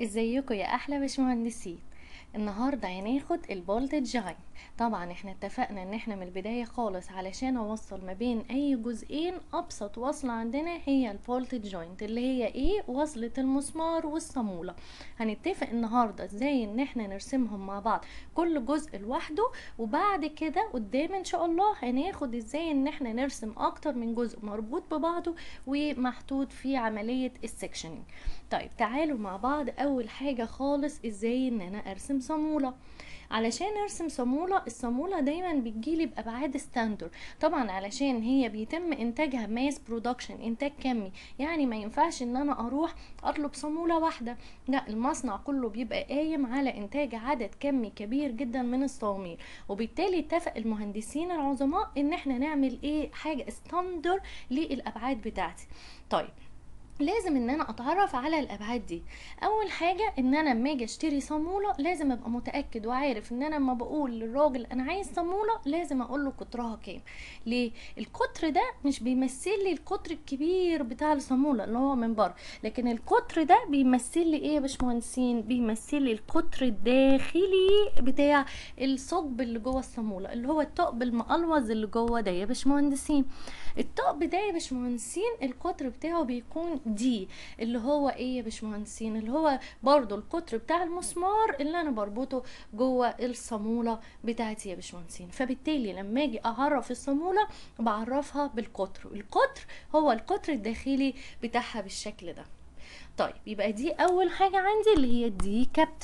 ازيكم يا احلى باشمهندسين النهارده هناخد البولتد جاين طبعا احنا اتفقنا ان احنا من البدايه خالص علشان اوصل ما بين اي جزئين ابسط وصله عندنا هي البولتد جوينت اللي هي ايه وصله المسمار والصاموله هنتفق النهارده ازاي ان احنا نرسمهم مع بعض كل جزء لوحده وبعد كده قدام ان شاء الله هناخد ازاي ان احنا نرسم اكتر من جزء مربوط ببعضه ومحطوط في عمليه السكشننج طيب تعالوا مع بعض اول حاجه خالص ازاي ان انا ارسم صاموله علشان ارسم صاموله الصاموله دايما بتجيلي بابعاد ستاندر طبعا علشان هي بيتم انتاجها ماس برودكشن انتاج كمي يعني ما ينفعش ان انا اروح اطلب صاموله واحده لا المصنع كله بيبقى قايم على انتاج عدد كمي كبير جدا من الصواميل وبالتالي اتفق المهندسين العظماء ان احنا نعمل ايه حاجه ستاندر للابعاد بتاعتي طيب لازم ان انا اتعرف على الابعاد دي اول حاجه ان انا لما اجي اشتري صاموله لازم ابقى متاكد وعارف ان انا لما بقول للراجل انا عايز صاموله لازم اقول له قطرها كام ليه القطر ده مش بيمثل لي القطر الكبير بتاع الصاموله اللي هو من بره لكن القطر ده بيمثل لي ايه يا باشمهندسين بيمثل لي القطر الداخلي بتاع الثقب اللي جوه الصاموله اللي هو الثقب المقلوظ اللي جوه ده يا باشمهندسين الثقب ده يا باشمهندسين القطر بتاعه بيكون دي اللي هو ايه يا باشمهندسين اللي هو برضو القطر بتاع المسمار اللي انا بربطه جوه الصاموله بتاعتي يا باشمهندسين فبالتالي لما اجي اعرف الصاموله بعرفها بالقطر القطر هو القطر الداخلي بتاعها بالشكل ده طيب يبقى دي اول حاجه عندي اللي هي دي كابيتال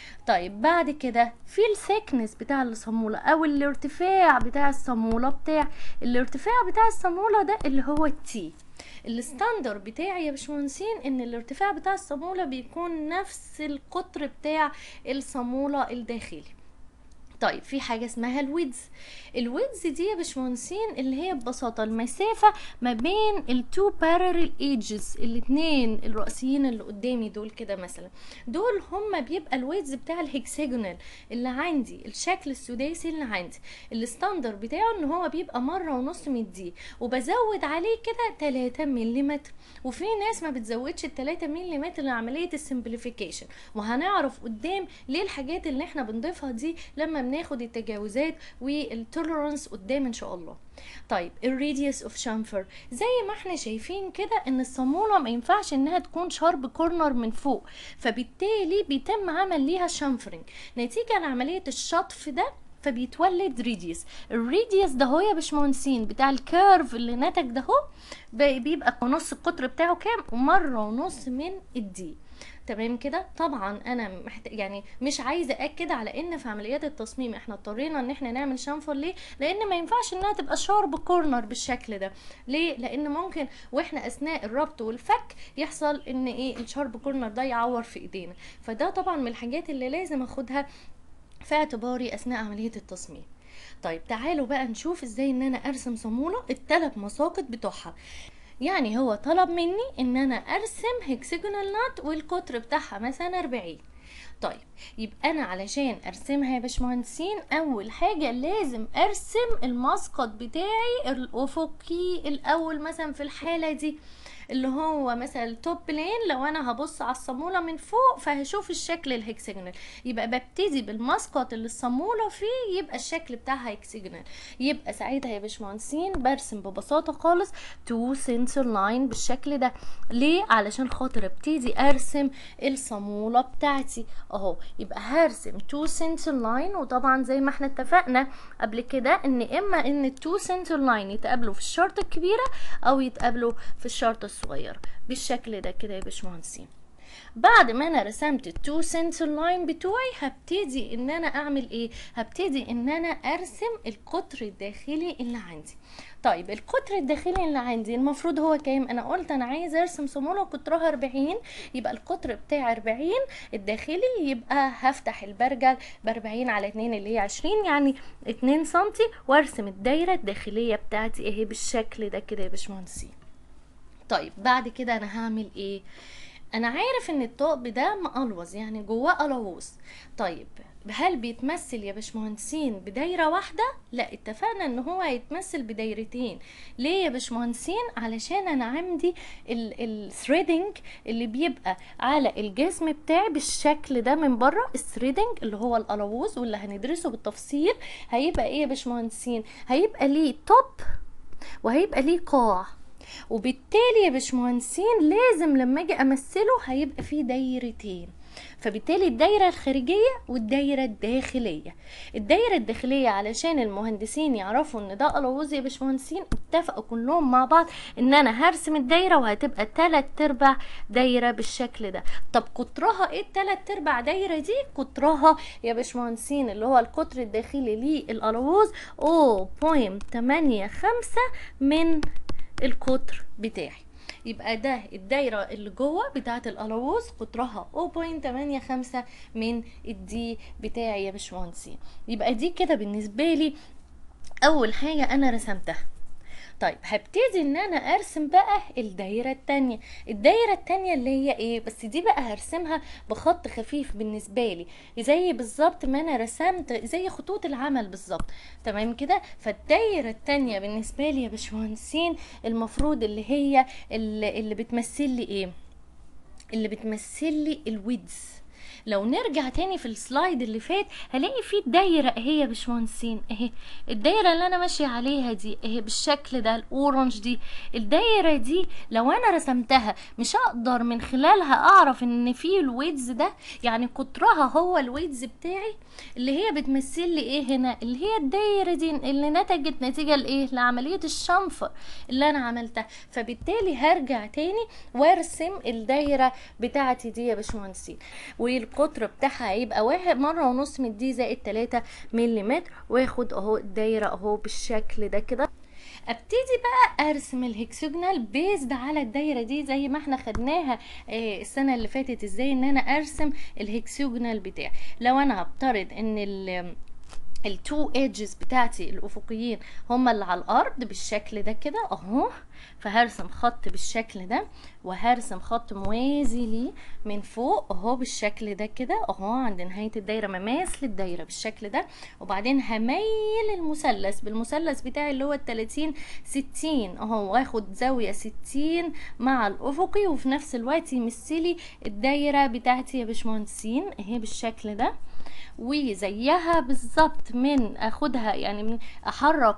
طيب بعد كده في الثيكنس بتاع الصامولة او الارتفاع بتاع الصامولة بتاع الارتفاع بتاع الصامولة ده اللي هو التي الستاندر بتاعي يا باشمهندسين ان الارتفاع بتاع الصامولة بيكون نفس القطر بتاع الصامولة الداخلي طيب في حاجة اسمها الويدز الويدز دي يا باشمهندسين اللي هي ببساطة المسافة ما بين التو بارل ايدجز الاتنين الرئيسيين اللي قدامي دول كده مثلا دول هما بيبقى الويدز بتاع الهكساجونال اللي عندي الشكل السداسي اللي عندي الستاندر بتاعه ان هو بيبقى مرة ونص من دي وبزود عليه كده 3 ملم وفي ناس ما بتزودش ال 3 ملم لعملية السمبليفيكيشن وهنعرف قدام ليه الحاجات اللي احنا بنضيفها دي لما بناخد التجاوزات والتولرانس قدام ان شاء الله طيب الراديوس اوف شامفر زي ما احنا شايفين كده ان الصاموله ما ينفعش انها تكون شارب كورنر من فوق فبالتالي بيتم عمل ليها شامفرنج نتيجه لعمليه الشطف ده فبيتولد ريديوس الريديوس ده هو يا باشمهندسين بتاع الكيرف اللي نتج ده هو بيبقى نص القطر بتاعه كام ومره ونص من الدي تمام كده طبعا انا محت... يعني مش عايزه اكد على ان في عمليات التصميم احنا اضطرينا ان احنا نعمل شنفر ليه لان ما ينفعش انها تبقى شارب كورنر بالشكل ده ليه لان ممكن واحنا اثناء الربط والفك يحصل ان ايه الشارب كورنر ده يعور في ايدينا فده طبعا من الحاجات اللي لازم اخدها في اعتباري اثناء عمليه التصميم طيب تعالوا بقى نشوف ازاي ان انا ارسم صاموله الثلاث مساقط بتوعها يعني هو طلب مني ان انا ارسم هكسجونال نات والقطر بتاعها مثلا 40 طيب يبقى انا علشان ارسمها يا باشمهندسين اول حاجه لازم ارسم المسقط بتاعي الافقي الاول مثلا في الحاله دي اللي هو مثلا التوب بلين لو انا هبص على الصامولة من فوق فهشوف الشكل الهكسجونال يبقى ببتدي بالمسقط اللي الصامولة فيه يبقى الشكل بتاعها هكسجونال يبقى ساعتها يا باشمهندسين برسم ببساطة خالص تو سنسور لاين بالشكل ده ليه علشان خاطر ابتدي ارسم الصامولة بتاعتي اهو يبقى هرسم تو سنسور لاين وطبعا زي ما احنا اتفقنا قبل كده ان اما ان التو سنسور لاين يتقابلوا في الشرطة الكبيرة او يتقابلوا في الشرطة الصغير بالشكل ده كده يا باشمهندسين بعد ما انا رسمت التو سنسور لاين بتوعي هبتدي ان انا اعمل ايه هبتدي ان انا ارسم القطر الداخلي اللي عندي طيب القطر الداخلي اللي عندي المفروض هو كام انا قلت انا عايز ارسم صاموله قطرها 40 يبقى القطر بتاع 40 الداخلي يبقى هفتح البرجل ب 40 على 2 اللي هي 20 يعني 2 سنتي وارسم الدايره الداخليه بتاعتي اهي بالشكل ده كده يا باشمهندسين طيب بعد كده انا هعمل ايه انا عارف ان الثقب ده مقلوظ يعني جواه قلاووز طيب هل بيتمثل يا باشمهندسين بدايره واحده لا اتفقنا ان هو هيتمثل بدايرتين ليه يا باشمهندسين علشان انا عندي الثريدنج اللي بيبقى على الجسم بتاعي بالشكل ده من بره الثريدنج اللي هو القلاووز واللي هندرسه بالتفصيل هيبقى ايه يا باشمهندسين هيبقى ليه توب وهيبقى ليه قاع وبالتالي يا باشمهندسين لازم لما اجي امثله هيبقى فيه دايرتين فبالتالي الدايرة الخارجية والدايرة الداخلية الدايرة الداخلية علشان المهندسين يعرفوا ان ده قلاووز يا باشمهندسين اتفقوا كلهم مع بعض ان انا هرسم الدايرة وهتبقى تلات ارباع دايرة بالشكل ده طب قطرها ايه التلات ارباع دايرة دي قطرها يا باشمهندسين اللي هو القطر الداخلي للقلاووز 0.85 من القطر بتاعي يبقى ده الدايرة اللي جوه بتاعة القلاووز قطرها 0.85 من الدي بتاعي يا باشمهندسين يبقى دي كده بالنسبة لي أول حاجة أنا رسمتها طيب هبتدي ان انا ارسم بقى الدايرة التانية الدايرة التانية اللي هي ايه بس دي بقى هرسمها بخط خفيف بالنسبة لي زي بالظبط ما انا رسمت زي خطوط العمل بالظبط تمام كده فالدايرة التانية بالنسبة لي يا باشمهندسين المفروض اللي هي اللي, اللي بتمثل لي ايه اللي بتمثل لي الويدز لو نرجع تاني في السلايد اللي فات هلاقي في دايرة اهي يا باشمهندسين اهي الدايرة اللي انا ماشية عليها دي اهي بالشكل ده الاورنج دي الدايرة دي لو انا رسمتها مش هقدر من خلالها اعرف ان في الويدز ده يعني قطرها هو الويدز بتاعي اللي هي بتمثل لي ايه هنا اللي هي الدايرة دي اللي نتجت نتيجة لايه لعملية الشنفر اللي انا عملتها فبالتالي هرجع تاني وارسم الدايرة بتاعتي دي يا باشمهندسين والقطر بتاعها هيبقى واحد مرة ونص من دي زائد تلاتة ملم واخد اهو الدايرة اهو بالشكل ده كده ابتدي بقى ارسم الهكسجونال بيزد على الدايره دي زي ما احنا خدناها آه السنه اللي فاتت ازاي ان انا ارسم الهكسجونال بتاعي لو انا هفترض ان ال التو ايدجز بتاعتي الافقيين هما اللي على الارض بالشكل ده كده اهو فهرسم خط بالشكل ده وهرسم خط موازي ليه من فوق اهو بالشكل ده كده اهو عند نهايه الدايره مماس للدايره بالشكل ده وبعدين هميل المثلث بالمثلث بتاعي اللي هو ال 30 60 اهو واخد زاويه 60 مع الافقي وفي نفس الوقت يمثلي الدايره بتاعتي يا باشمهندسين اهي بالشكل ده وزيها بالظبط من اخدها يعني من احرك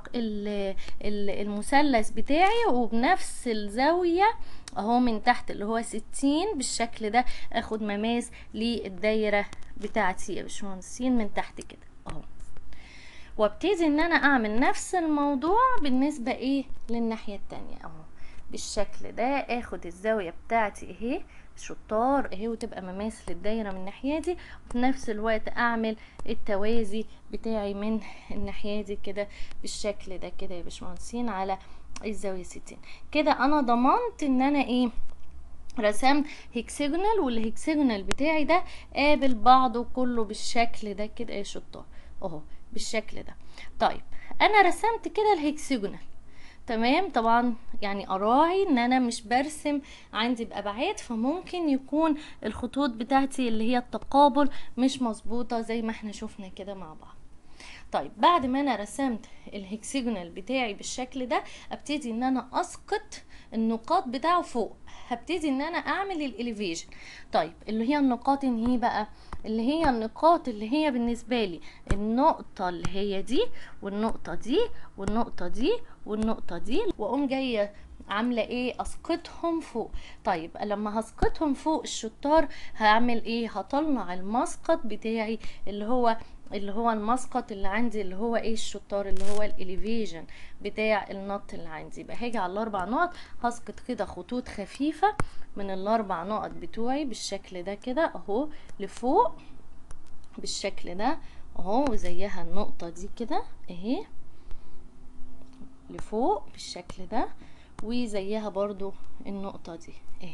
المثلث بتاعي وبنفس الزاويه اهو من تحت اللي هو ستين بالشكل ده اخد مماس للدايره بتاعتي يا باشمهندسين من تحت كده اهو وابتدي ان انا اعمل نفس الموضوع بالنسبه ايه للناحيه التانية اهو بالشكل ده اخد الزاويه بتاعتي اهي شطار اهي وتبقى مماس للدايرة من الناحية دي وفي نفس الوقت اعمل التوازي بتاعي من الناحية دي كده بالشكل ده كده يا باشمهندسين على الزاوية ستين كده انا ضمنت ان انا ايه رسمت هيكسيجونال والهيكسيجونال بتاعي ده قابل بعضه كله بالشكل ده كده يا شطار اهو بالشكل ده طيب انا رسمت كده الهيكسيجونال تمام طبعا يعني اراعي ان انا مش برسم عندي بابعاد فممكن يكون الخطوط بتاعتي اللي هي التقابل مش مظبوطه زي ما احنا شفنا كده مع بعض طيب بعد ما انا رسمت الهكسيجونال بتاعي بالشكل ده ابتدي ان انا اسقط النقاط بتاعه فوق هبتدي ان انا اعمل الاليفيشن طيب اللي هي النقاط ان هي بقى اللي هي النقاط اللي هي بالنسبه لي النقطه اللي هي دي والنقطه دي والنقطه دي والنقطه دي واقوم جايه عامله ايه اسقطهم فوق طيب لما هسقطهم فوق الشطار هعمل ايه هطلع المسقط بتاعي اللي هو اللي هو المسقط اللي عندي اللي هو ايه الشطار اللي هو الاليفيجن بتاع النط اللي عندي يبقى هاجي على الاربع نقط هسقط كده خطوط خفيفه من الاربع نقط بتوعي بالشكل ده كده اهو لفوق بالشكل ده اهو وزيها النقطه دي كده اهي لفوق بالشكل ده وزيها برضو النقطه دي اهي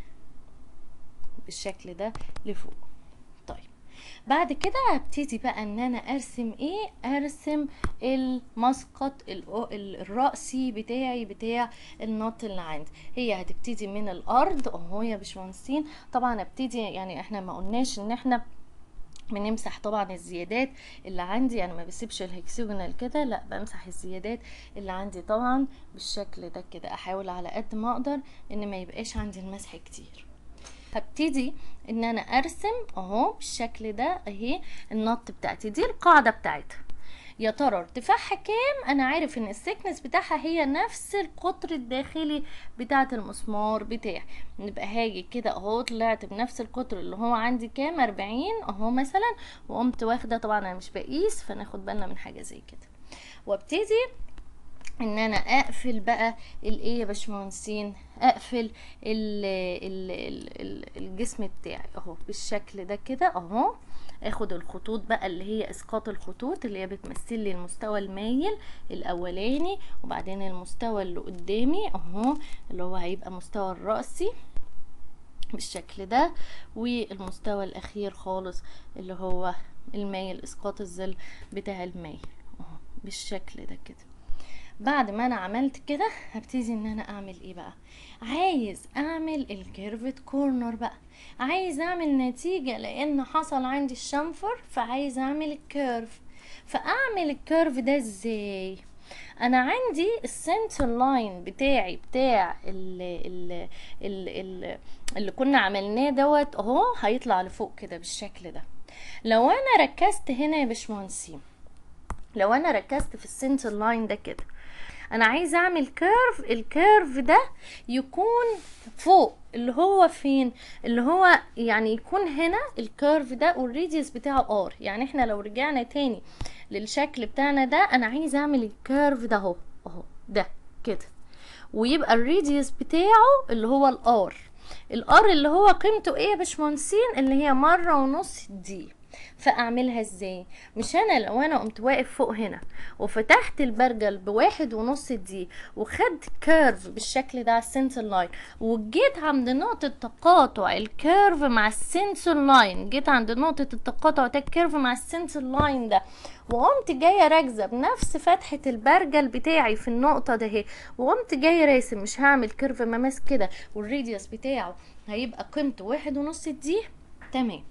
بالشكل ده لفوق بعد كده هبتدي بقى ان انا ارسم ايه ارسم المسقط الرأسي بتاعي بتاع النط اللي عندي هي هتبتدي من الارض اهو يا باشمهندسين طبعا ابتدي يعني احنا ما قلناش ان احنا بنمسح طبعا الزيادات اللي عندي انا ما بسيبش الهكسجونال كده لا بمسح الزيادات اللي عندي طبعا بالشكل ده كده احاول على قد ما اقدر ان ما يبقاش عندي المسح كتير هبتدي ان انا ارسم اهو بالشكل ده اهي النط بتاعتي دي القاعدة بتاعتها يا ترى ارتفاعها كام انا عارف ان السكنس بتاعها هي نفس القطر الداخلي بتاعه المسمار بتاعي نبقى هاجي كده اهو طلعت بنفس القطر اللي هو عندي كام 40 اهو مثلا وقمت واخده طبعا انا مش بقيس فناخد بالنا من حاجه زي كده وابتدي ان انا اقفل بقى الايه يا باشمهندسين اقفل ال ال ال الجسم بتاعي اهو بالشكل ده كده اهو اخد الخطوط بقى اللي هي اسقاط الخطوط اللي هي بتمثل لي المستوى المايل الاولاني وبعدين المستوى اللي قدامي اهو اللي هو هيبقى مستوى الرأسي بالشكل ده والمستوى الاخير خالص اللي هو المايل اسقاط الظل بتاع المايل اهو بالشكل ده كده بعد ما انا عملت كده هبتدي ان انا اعمل ايه بقى عايز اعمل الكيرفت كورنر بقى عايز اعمل نتيجة لان حصل عندي الشنفر فعايز اعمل الكيرف فاعمل الكيرف ده ازاي انا عندي السنتر لاين بتاعي بتاع ال ال ال ال اللي كنا عملناه دوت اهو هيطلع لفوق كده بالشكل ده لو انا ركزت هنا يا باشمهندسين لو انا ركزت في السنتر لاين ده كده انا عايزه اعمل كيرف الكيرف ده يكون فوق اللي هو فين اللي هو يعني يكون هنا الكيرف ده والريديوس بتاعه ار يعني احنا لو رجعنا تاني للشكل بتاعنا ده انا عايزه اعمل الكيرف ده اهو اهو ده كده ويبقى الريديوس بتاعه اللي هو الار الار اللي هو قيمته ايه يا باشمهندسين اللي هي مره ونص دي فاعملها ازاي مش انا لو انا قمت واقف فوق هنا وفتحت البرجل بواحد ونص دي وخدت كيرف بالشكل ده على السنسور لاين وجيت عند نقطة تقاطع الكيرف مع السنسور لاين جيت عند نقطة التقاطع ده الكيرف مع السنسور لاين ده وقمت جايه راكزه بنفس فتحه البرجل بتاعي في النقطه ده اهي وقمت جايه راسم مش هعمل كيرف مماس كده والريديوس بتاعه هيبقى قيمته واحد ونص دي تمام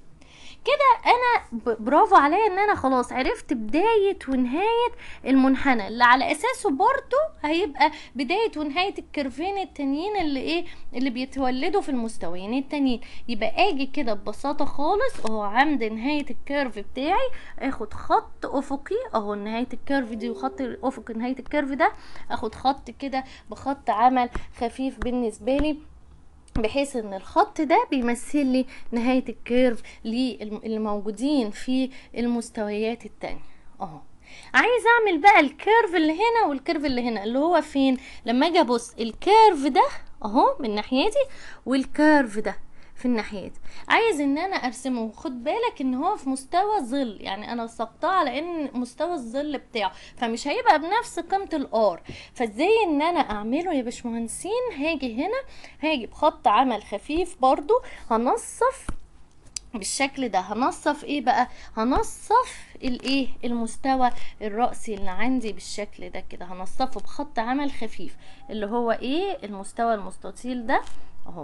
كده انا برافو عليا ان انا خلاص عرفت بداية ونهاية المنحنى اللي على اساسه برضو هيبقى بداية ونهاية الكيرفين التانيين اللي ايه اللي بيتولدوا في المستويين التانيين يبقى اجي كده ببساطة خالص اهو عند نهاية الكيرف بتاعي اخد خط افقي اهو نهاية الكيرف دي وخط افق نهاية الكيرف ده اخد خط كده بخط عمل خفيف بالنسبة لي بحيث ان الخط ده بيمثل لي نهاية الكيرف اللي موجودين في المستويات التانية اهو عايز اعمل بقى الكيرف اللي هنا والكيرف اللي هنا اللي هو فين لما اجي ابص الكيرف ده اهو من ناحيتي والكيرف ده في الناحيات عايز ان انا ارسمه خد بالك ان هو في مستوى ظل يعني انا سقطاه على ان مستوى الظل بتاعه فمش هيبقى بنفس قيمه الار فازاي ان انا اعمله يا باشمهندسين هاجي هنا هاجي بخط عمل خفيف برضو هنصف بالشكل ده هنصف ايه بقى هنصف الايه المستوى الرأسي اللي عندي بالشكل ده كده هنصفه بخط عمل خفيف اللي هو ايه المستوى المستطيل ده اهو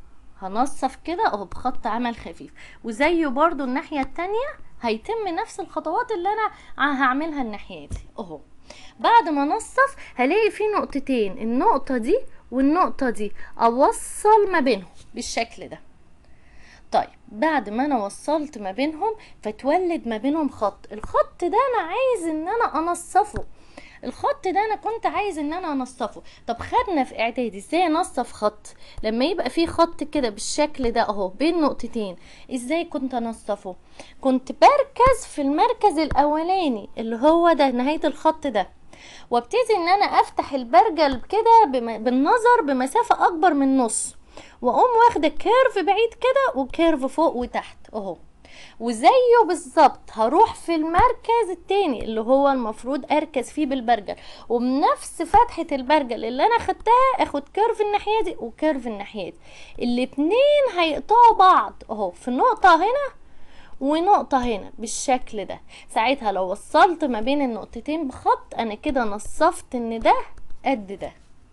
هنصف كده اهو بخط عمل خفيف وزيه برضو الناحية التانية هيتم نفس الخطوات اللي انا هعملها الناحية دي اهو بعد ما انصف هلاقي في نقطتين النقطة دي والنقطة دي اوصل ما بينهم بالشكل ده طيب بعد ما انا وصلت ما بينهم فتولد ما بينهم خط الخط ده انا عايز ان انا انصفه الخط ده انا كنت عايز ان انا انصفه طب خدنا في اعدادي ازاي انصف خط لما يبقى فيه خط كده بالشكل ده اهو بين نقطتين ازاي كنت انصفه كنت بركز في المركز الاولاني اللي هو ده نهاية الخط ده وابتدي ان انا افتح البرجل كده بالنظر بمسافة اكبر من نص واقوم واخده كيرف بعيد كده وكيرف فوق وتحت اهو وزيه بالظبط هروح في المركز التاني اللي هو المفروض اركز فيه بالبرجل وبنفس فتحة البرجل اللي انا خدتها اخد كيرف الناحية دي وكيرف الناحية دي الاتنين هيقطعوا بعض اهو في نقطة هنا ونقطة هنا بالشكل ده ساعتها لو وصلت ما بين النقطتين بخط انا كده نصفت ان ده قد ده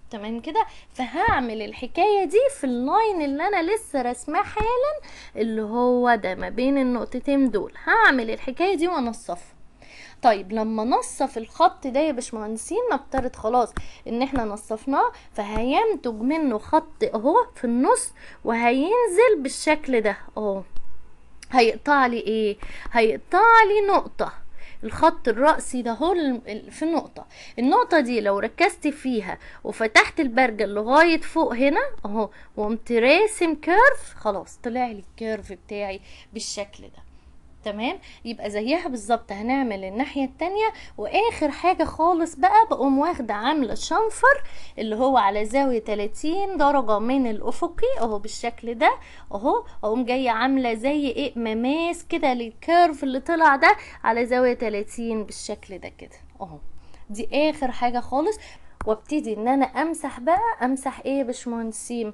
تمام كده فهعمل الحكاية دي في اللاين اللي انا لسه رسماه حالا اللي هو ده ما بين النقطتين دول هعمل الحكاية دي وانصفها طيب لما نصف الخط ده يا باشمهندسين نفترض خلاص ان احنا نصفناه فهينتج منه خط اهو في النص وهينزل بالشكل ده اهو هيقطع لي ايه هيقطع لي نقطة الخط الرأسي ده هو في النقطة النقطة دي لو ركزت فيها وفتحت البرجل لغاية فوق هنا اهو وقمت راسم كيرف خلاص طلع لي الكيرف بتاعي بالشكل ده تمام يبقى زيها بالظبط هنعمل الناحية التانية واخر حاجة خالص بقى بقوم واخدة عاملة شنفر اللي هو على زاوية 30 درجة من الافقي اهو بالشكل ده اهو اقوم جاية عاملة زي ايه مماس كده للكيرف اللي طلع ده على زاوية 30 بالشكل ده كده اهو دي اخر حاجة خالص وابتدي ان انا امسح بقى امسح ايه يا باشمهندسين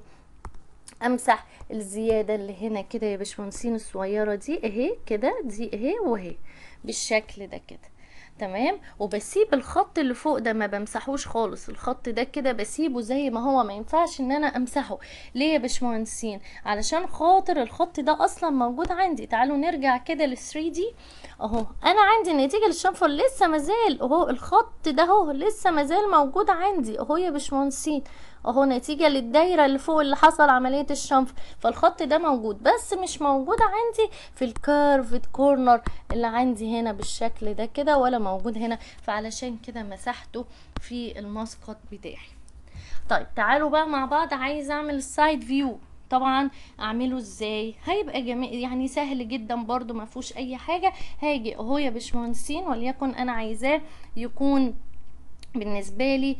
امسح الزياده اللي هنا كده يا باشمهندسين الصغيره دي اهي كده دي اهي واهي بالشكل ده كده تمام وبسيب الخط اللي فوق ده ما بمسحوش خالص الخط ده كده بسيبه زي ما هو ما ينفعش ان انا امسحه ليه يا باشمهندسين علشان خاطر الخط ده اصلا موجود عندي تعالوا نرجع كده لل 3 دي اهو انا عندي النتيجه للشنفر لسه مازال اهو الخط ده اهو لسه مازال موجود عندي اهو يا باشمهندسين اهو نتيجة للدايرة اللي فوق اللي حصل عملية الشنف فالخط ده موجود بس مش موجود عندي في الكيرفد كورنر اللي عندي هنا بالشكل ده كده ولا موجود هنا فعلشان كده مسحته في المسقط بتاعي طيب تعالوا بقى مع بعض عايز اعمل السايد فيو طبعا اعمله ازاي هيبقى جميل يعني سهل جدا برضو ما فيهوش اي حاجه هاجي اهو يا باشمهندسين وليكن انا عايزاه يكون بالنسبه لي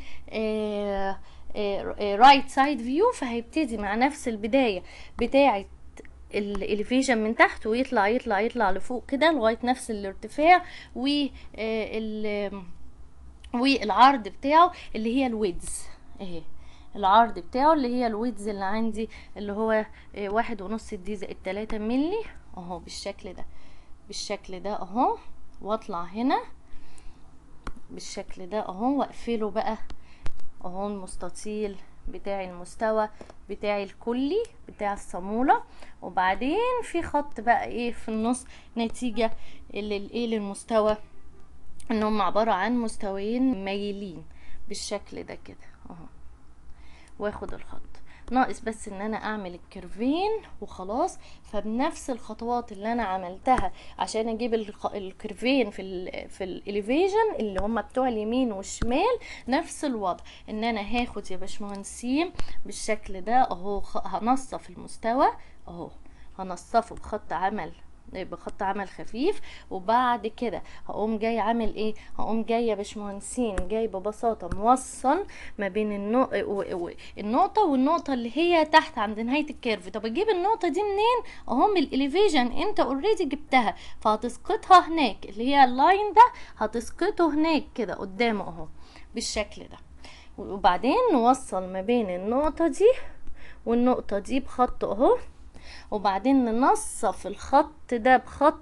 آه رايت سايد فيو فهيبتدي مع نفس البدايه بتاعه الاليفيشن من تحت ويطلع يطلع يطلع لفوق كده لغايه نفس الارتفاع و والعرض بتاعه اللي هي الويدز اهي العرض بتاعه اللي هي الويدز اللي عندي اللي هو واحد ونص دي زائد تلاتة ملي اهو بالشكل ده بالشكل ده اهو واطلع هنا بالشكل ده اهو واقفله بقى اهو المستطيل بتاع المستوى بتاعي الكلي بتاع الصامولة وبعدين في خط بقى ايه في النص نتيجة للايه للمستوى انهم عبارة عن مستويين مايلين بالشكل ده كده اهو واخد الخط ناقص بس ان انا اعمل الكيرفين وخلاص فبنفس الخطوات اللي انا عملتها عشان اجيب الكيرفين في ال في الاليفيشن اللي هم بتوع اليمين والشمال نفس الوضع ان انا هاخد يا باشمهندسين بالشكل ده اهو هنصف المستوى اهو هنصفه بخط عمل بخط عمل خفيف وبعد كده هقوم جاي عامل ايه هقوم جايه باشمهندسين جاي ببساطه موصل ما بين النو... النقطه والنقطه اللي هي تحت عند نهايه الكيرف طب اجيب النقطه دي منين اهو من الاليفيشن انت اوريدي جبتها فهتسقطها هناك اللي هي اللاين ده هتسقطه هناك كده قدامه اهو بالشكل ده وبعدين نوصل ما بين النقطه دي والنقطه دي بخط اهو وبعدين ننصف الخط ده بخط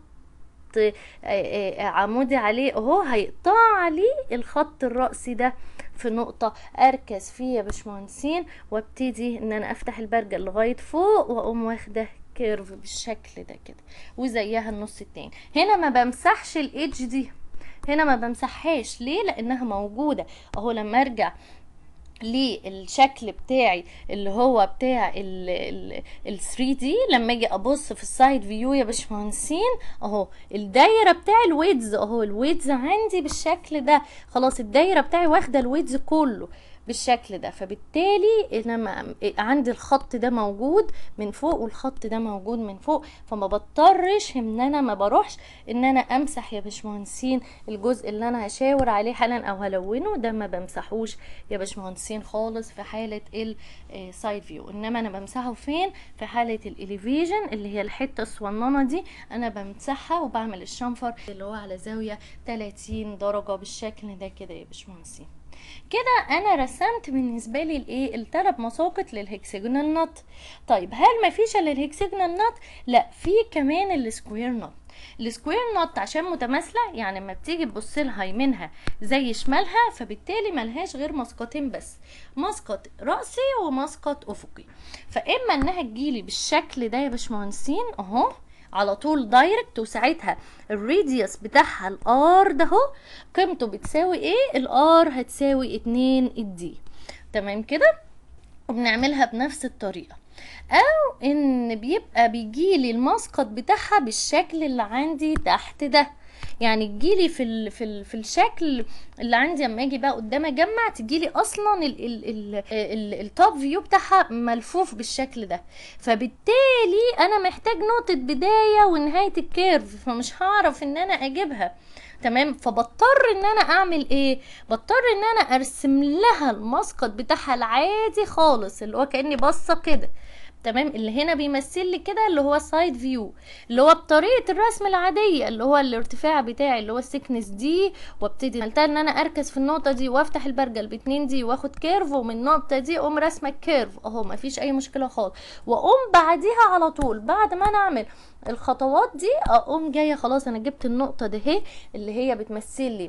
عمودي عليه اهو هيقطع لي الخط الرأسي ده في نقطة اركز فيه يا باشمهندسين وابتدي ان انا افتح البرجل لغاية فوق واقوم واخده كيرف بالشكل ده كده وزيها النص التاني هنا ما بمسحش الايدج دي هنا ما بمسحهاش ليه لانها موجودة اهو لما ارجع للشكل بتاعي اللي هو بتاع ال 3 دي لما اجي ابص في السايد فيو يا باشمهندسين اهو الدايره بتاع الويدز اهو الويدز عندي بالشكل ده خلاص الدايره بتاعي واخده الويدز كله بالشكل ده فبالتالي انا عندي الخط ده موجود من فوق والخط ده موجود من فوق فما بضطرش ان انا ما بروحش ان انا امسح يا باشمهندسين الجزء اللي انا هشاور عليه حالا او هلونه ده ما بمسحوش يا باشمهندسين خالص في حاله السايد فيو انما انا بمسحه فين في حاله الاليفيجن اللي هي الحته الصغننه دي انا بمسحها وبعمل الشنفر اللي هو على زاويه 30 درجه بالشكل ده كده يا باشمهندسين كده انا رسمت بالنسبه لي الايه الثلاث مساقط للهكسجونال نوت طيب هل ما فيش الا الهكسجونال نوت لا في كمان السكوير نوت السكوير نوت عشان متماثله يعني لما بتيجي تبص لها يمينها زي شمالها فبالتالي ملهاش غير مسقطين بس مسقط راسي ومسقط افقي فاما انها تجيلي بالشكل ده يا باشمهندسين اهو على طول دايركت وساعتها الراديوس بتاعها الار ده اهو قيمته بتساوي ايه الار هتساوي اتنين الدي تمام كده وبنعملها بنفس الطريقه او ان بيبقى بيجيلي المسقط بتاعها بالشكل اللي عندي تحت ده يعني تجيلي في ال في ال في الشكل اللي عندي اما اجي بقى قدام اجمع تجيلي اصلا ال ال ال ال التوب فيو بتاعها ملفوف بالشكل ده فبالتالي انا محتاج نقطة بداية ونهاية الكيرف فمش هعرف ان انا اجيبها تمام فبضطر ان انا اعمل ايه بضطر ان انا ارسم لها المسقط بتاعها العادي خالص اللي هو كاني باصه كده تمام اللي هنا بيمثل لي كده اللي هو سايد فيو اللي هو بطريقه الرسم العاديه اللي هو الارتفاع بتاعي اللي هو السكنس دي وابتدي عملتها ان انا اركز في النقطه دي وافتح البرجل باتنين دي واخد كيرف ومن النقطه دي اقوم راسمه الكيرف اهو مفيش اي مشكله خالص واقوم بعديها على طول بعد ما انا اعمل الخطوات دي اقوم جايه خلاص انا جبت النقطه دي اهي اللي هي بتمثل لي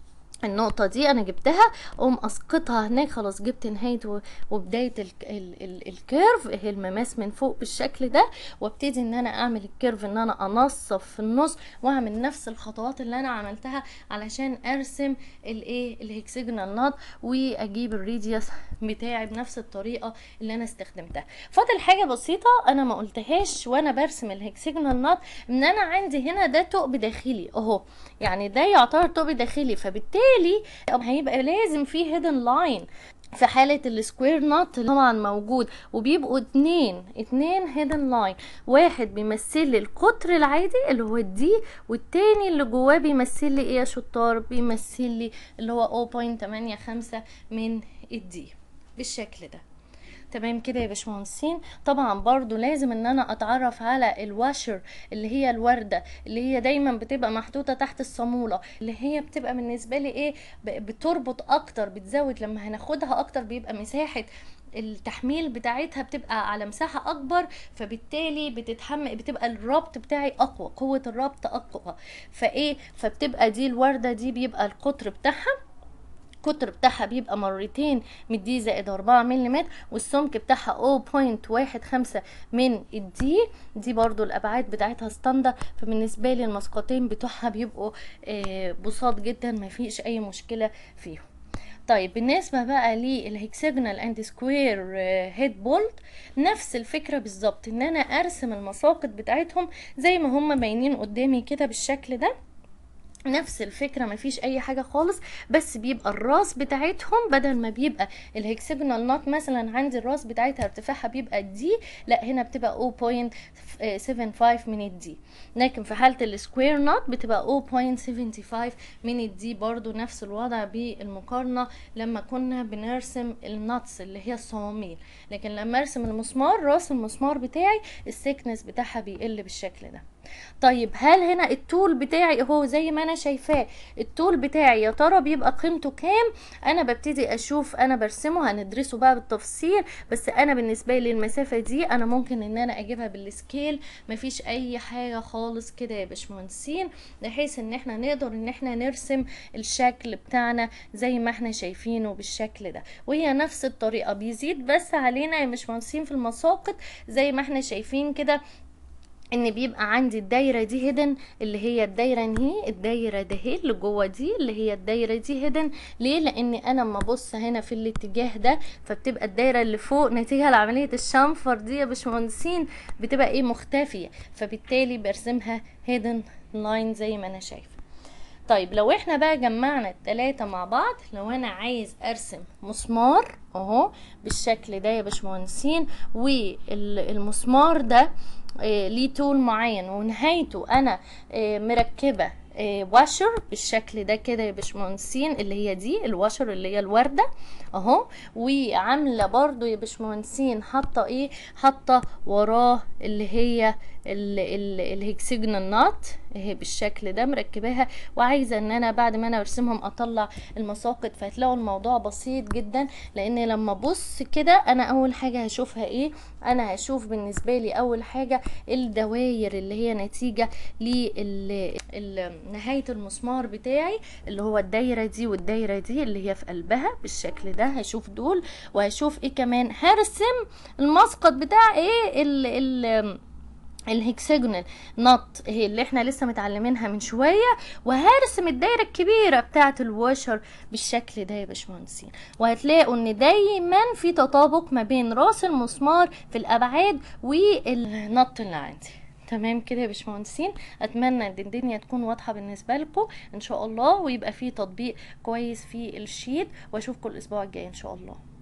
النقطة دي أنا جبتها أقوم أسقطها هناك خلاص جبت نهاية و- وبداية ال ال ال الكيرف هي المماس من فوق بالشكل ده وابتدي إن أنا أعمل الكيرف إن أنا أنصف في النص وأعمل نفس الخطوات اللي أنا عملتها علشان أرسم الإيه الهكسجونال نوت وأجيب الريديوس بتاعي بنفس الطريقة اللي أنا استخدمتها فاضل حاجة بسيطة أنا ما قلتهاش وأنا برسم الهكسجونال نوت إن أنا عندي هنا ده ثقب داخلي أهو يعني ده يعتبر ثقب داخلي فبالتالي هيبقى لازم فيه هيدن لاين في حالة السكوير نوت طبعا موجود وبيبقوا اتنين اتنين هيدن لاين واحد بيمثل لي القطر العادي اللي هو الدي والتاني اللي جواه بيمثل لي ايه يا شطار بيمثل لي اللي هو 0.85 من الدي بالشكل ده تمام كده يا باشمهندسين طبعا برضو لازم ان انا اتعرف على الواشر اللي هي الوردة اللي هي دايما بتبقى محطوطة تحت الصامولة اللي هي بتبقى بالنسبة لي ايه ب- بتربط اكتر بتزود لما هناخدها اكتر بيبقى مساحة التحميل بتاعتها بتبقى على مساحة أكبر فبالتالي بتتحمل بتبقى الربط بتاعي أقوى قوة الربط أقوى فإيه فبتبقى دي الوردة دي بيبقى القطر بتاعها القطر بتاعها بيبقى مرتين من دي زائد أربعة ملم والسمك بتاعها 0.15 من الدي دي برضو الأبعاد بتاعتها ستاندر فبالنسبة لي المسقطين بتوعها بيبقوا آه، بساط جدا مفيش أي مشكلة فيهم طيب بالنسبة بقى للهكساجونال اند سكوير هيد بولت نفس الفكرة بالظبط ان انا ارسم المساقط بتاعتهم زي ما هم باينين قدامي كده بالشكل ده نفس الفكرة مفيش اي حاجة خالص بس بيبقى الراس بتاعتهم بدل ما بيبقى الهكسجونال نوت مثلا عندي الراس بتاعتها ارتفاعها بيبقى دي لا هنا بتبقى 0.75 من الدي لكن في حالة السكوير نوت بتبقى 0.75 من الدي برضو نفس الوضع بالمقارنة لما كنا بنرسم النوتس اللي هي الصواميل لكن لما ارسم المسمار راس المسمار بتاعي السكنس بتاعها بيقل بالشكل ده طيب هل هنا الطول بتاعي اهو زي ما انا شايفاه الطول بتاعي يا ترى بيبقى قيمته كام انا ببتدي اشوف انا برسمه هندرسه بقى بالتفصيل بس انا بالنسبه لي المسافه دي انا ممكن ان انا اجيبها بالسكيل مفيش اي حاجه خالص كده يا باشمهندسين بحيث ان احنا نقدر ان احنا نرسم الشكل بتاعنا زي ما احنا شايفينه بالشكل ده وهي نفس الطريقه بيزيد بس علينا يا باشمهندسين في المساقط زي ما احنا شايفين كده ان بيبقى عندي الدايره دي هيدن اللي هي الدايره هي الدايره ده هي اللي جوه دي اللي هي الدايره دي هيدن ليه لان انا اما ابص هنا في الاتجاه ده فبتبقى الدايره اللي فوق نتيجه لعمليه الشنفر دي يا باشمهندسين بتبقى ايه مختفيه فبالتالي برسمها هيدن لاين زي ما انا شايفه طيب لو احنا بقى جمعنا التلاتة مع بعض لو انا عايز ارسم مسمار اهو بالشكل ده يا باشمهندسين والمسمار ده آه، ليه طول معين ونهايته انا آه، مركبه آه، واشر بالشكل ده كده يا باشمهندسين اللي هي دي الواشر اللي هي الورده اهو وعامله برضو يا باشمهندسين حاطه ايه حاطه وراه اللي هي ال ال الهكسجنال نات اهي بالشكل ده مركباها وعايزه ان انا بعد ما انا ارسمهم اطلع المساقط فهتلاقوا الموضوع بسيط جدا لان لما ابص كده انا اول حاجه هشوفها ايه انا هشوف بالنسبه لي اول حاجه الدواير اللي هي نتيجه لنهايه المسمار بتاعي اللي هو الدايره دي والدايره دي اللي هي في قلبها بالشكل ده هشوف دول وهشوف ايه كمان هرسم المسقط بتاع ايه ال ال الهكسجونال نط هي اللي احنا لسه متعلمينها من شويه وهرسم الدايره الكبيره بتاعه الواشر بالشكل ده يا باشمهندسين وهتلاقوا ان دايما في تطابق ما بين راس المسمار في الابعاد والنط اللي عندي تمام كده يا باشمهندسين اتمنى ان الدنيا تكون واضحه بالنسبه لكم ان شاء الله ويبقى في تطبيق كويس في الشيت واشوفكم الاسبوع الجاي ان شاء الله